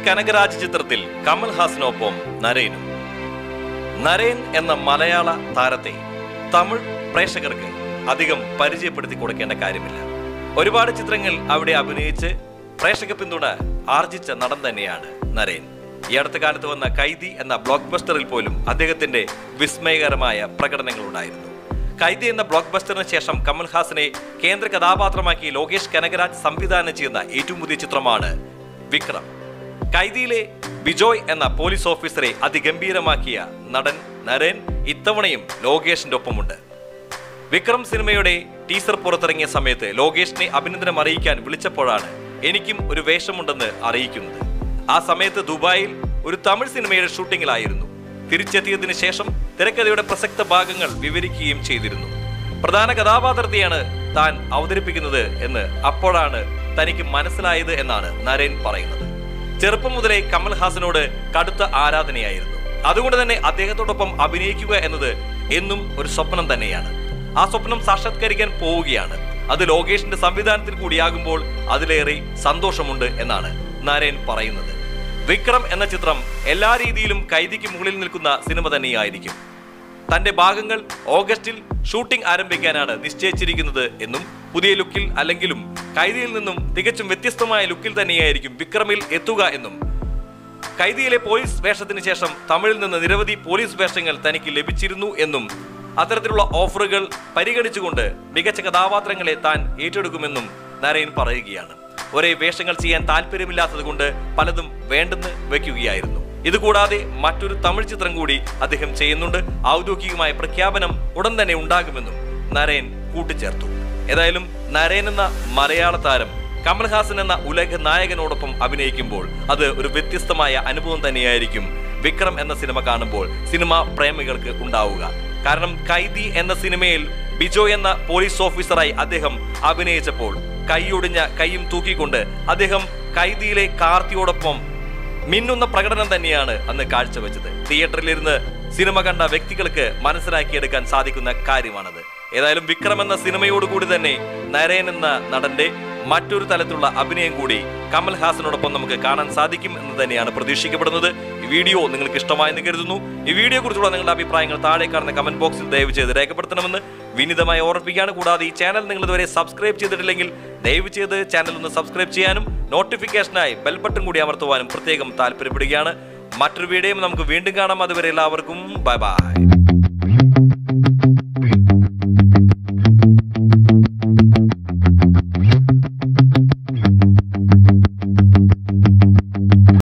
കനകരാജ് ചിത്രത്തിൽ കമൽ ഹാസനൊപ്പം നരേനും നരേൻ എന്ന മലയാള താരത്തെ തമിഴ് പ്രേക്ഷകർക്ക് അധികം പരിചയപ്പെടുത്തി കൊടുക്കേണ്ട കാര്യമില്ല ഒരുപാട് ചിത്രങ്ങൾ അവിടെ അഭിനയിച്ച് പ്രേക്ഷക പിന്തുണ ആർജിച്ച നടൻ തന്നെയാണ് നരേൻ ഈ അടുത്ത കാലത്ത് വന്ന കൈദി എന്ന ബ്ലോക്ക് ബസ്റ്ററിൽ പോലും അദ്ദേഹത്തിന്റെ വിസ്മയകരമായ പ്രകടനങ്ങൾ ഉണ്ടായിരുന്നു കൈദി എന്ന ബ്ലോക്ക് ബസ്റ്ററിന് ശേഷം കമൽഹാസനെ കേന്ദ്ര കഥാപാത്രമാക്കി ലോകേഷ് കനകരാജ് സംവിധാനം ചെയ്യുന്ന ഏറ്റവും പുതിയ ചിത്രമാണ് വിക്രം കൈദിയിലെ ബിജോയ് എന്ന പോലീസ് ഓഫീസറെ അതിഗംഭീരമാക്കിയ നടൻ നരൻ ഇത്തവണയും ലോകേഷിന്റെ ഒപ്പമുണ്ട് വിക്രം സിനിമയുടെ ടീസർ പുറത്തിറങ്ങിയ സമയത്ത് ലോകേഷിനെ അഭിനന്ദനം അറിയിക്കാൻ വിളിച്ചപ്പോഴാണ് എനിക്കും ഒരു വേഷമുണ്ടെന്ന് അറിയിക്കുന്നത് ആ സമയത്ത് ദുബായിൽ ഒരു തമിഴ് സിനിമയുടെ ഷൂട്ടിങ്ങിലായിരുന്നു തിരിച്ചെത്തിയതിനു ശേഷം തിരക്കഥയുടെ പ്രസക്ത ഭാഗങ്ങൾ വിവരിക്കുകയും ചെയ്തിരുന്നു പ്രധാന കഥാപാത്രത്തെയാണ് താൻ അവതരിപ്പിക്കുന്നത് എന്ന് അപ്പോഴാണ് തനിക്ക് മനസ്സിലായത് എന്നാണ് നരേൻ പറയുന്നത് ചെറുപ്പം മുതലേ കമൽഹാസനോട് കടുത്ത ആരാധനയായിരുന്നു അതുകൊണ്ട് തന്നെ അദ്ദേഹത്തോടൊപ്പം അഭിനയിക്കുക എന്നത് എന്നും ഒരു സ്വപ്നം തന്നെയാണ് ആ സ്വപ്നം സാക്ഷാത്കരിക്കാൻ പോവുകയാണ് അത് ലോകേഷിന്റെ സംവിധാനത്തിൽ കൂടിയാകുമ്പോൾ അതിലേറെ സന്തോഷമുണ്ട് എന്നാണ് നരേൻ പറയുന്നത് വിക്രം എന്ന ചിത്രം എല്ലാ രീതിയിലും കൈദിക്ക് മുകളിൽ നിൽക്കുന്ന സിനിമ തന്നെയായിരിക്കും തന്റെ ഭാഗങ്ങൾ ഓഗസ്റ്റിൽ ഷൂട്ടിംഗ് ആരംഭിക്കാനാണ് നിശ്ചയിച്ചിരിക്കുന്നത് എന്നും പുതിയ ലുക്കിൽ അല്ലെങ്കിലും കൈദിയിൽ നിന്നും തികച്ചും വ്യത്യസ്തമായ ലുക്കിൽ തന്നെയായിരിക്കും വിക്രമിൽ എത്തുക എന്നും കൈദിയിലെ പോലീസ് വേഷത്തിന് ശേഷം തമിഴിൽ നിന്ന് നിരവധി പോലീസ് വേഷങ്ങൾ തനിക്ക് ലഭിച്ചിരുന്നു എന്നും അത്തരത്തിലുള്ള ഓഫറുകൾ പരിഗണിച്ചുകൊണ്ട് മികച്ച കഥാപാത്രങ്ങളെ താൻ ഏറ്റെടുക്കുമെന്നും നരേൻ പറയുകയാണ് ഒരേ വേഷങ്ങൾ ചെയ്യാൻ താല്പര്യമില്ലാത്തത് കൊണ്ട് പലതും വേണ്ടെന്ന് വെക്കുകയായിരുന്നു ഇതുകൂടാതെ മറ്റൊരു തമിഴ് ചിത്രം കൂടി അദ്ദേഹം ചെയ്യുന്നുണ്ട് ഔദ്യോഗികമായ പ്രഖ്യാപനം ഉടൻ തന്നെ ഉണ്ടാകുമെന്നും നരേൻ കൂട്ടിച്ചേർത്തു ഏതായാലും നരേൻ എന്ന മലയാള താരം കമൽഹാസൻ എന്ന ഉലക നായകനോടൊപ്പം അഭിനയിക്കുമ്പോൾ അത് ഒരു വ്യത്യസ്തമായ അനുഭവം തന്നെയായിരിക്കും വിക്രം എന്ന സിനിമ കാണുമ്പോൾ സിനിമ പ്രേമികൾക്ക് ഉണ്ടാവുക കാരണം കൈദി എന്ന സിനിമയിൽ ബിജോ എന്ന പോലീസ് ഓഫീസറായി അദ്ദേഹം അഭിനയിച്ചപ്പോൾ കൈയൊടിഞ്ഞ കൈയും തൂക്കിക്കൊണ്ട് അദ്ദേഹം കൈദിയിലെ കാർത്തിയോടൊപ്പം മിന്നുന്ന പ്രകടനം തന്നെയാണ് അന്ന് കാഴ്ചവെച്ചത് തിയേറ്ററിലിരുന്ന് സിനിമ കണ്ട വ്യക്തികൾക്ക് മനസ്സിലാക്കിയെടുക്കാൻ സാധിക്കുന്ന കാര്യമാണത് ഏതായാലും വിക്രം എന്ന സിനിമയോടുകൂടി തന്നെ നരേൻ എന്ന നടന്റെ മറ്റൊരു തലത്തിലുള്ള അഭിനയം കൂടി കമൽഹാസനോടൊപ്പം നമുക്ക് കാണാൻ സാധിക്കും എന്ന് തന്നെയാണ് പ്രതീക്ഷിക്കപ്പെടുന്നത് ഈ വീഡിയോ നിങ്ങൾക്ക് ഇഷ്ടമായെന്ന് കരുതുന്നു ഈ വീഡിയോ കുറിച്ചുള്ള നിങ്ങളുടെ അഭിപ്രായങ്ങൾ താഴെ കാണുന്ന കമന്റ് ബോക്സിൽ ദയവ് ചെയ്ത് രേഖപ്പെടുത്തണമെന്ന് വിനിതമായി ഓർമ്മിപ്പിക്കുകയാണ് കൂടാതെ ഈ ചാനൽ നിങ്ങൾ ഇതുവരെ സബ്സ്ക്രൈബ് ചെയ്തിട്ടില്ലെങ്കിൽ ദയവ് ചെയ്ത് ചാനൽ ഒന്ന് സബ്സ്ക്രൈബ് ചെയ്യാനും നോട്ടിഫിക്കേഷനായി ബെൽ ബട്ടൺ കൂടി അമർത്തുവാനും പ്രത്യേകം താല്പര്യപ്പെടുകയാണ് മറ്റൊരു വീഡിയോയും നമുക്ക് വീണ്ടും കാണാം അതുവരെ എല്ലാവർക്കും ബൈ ബൈ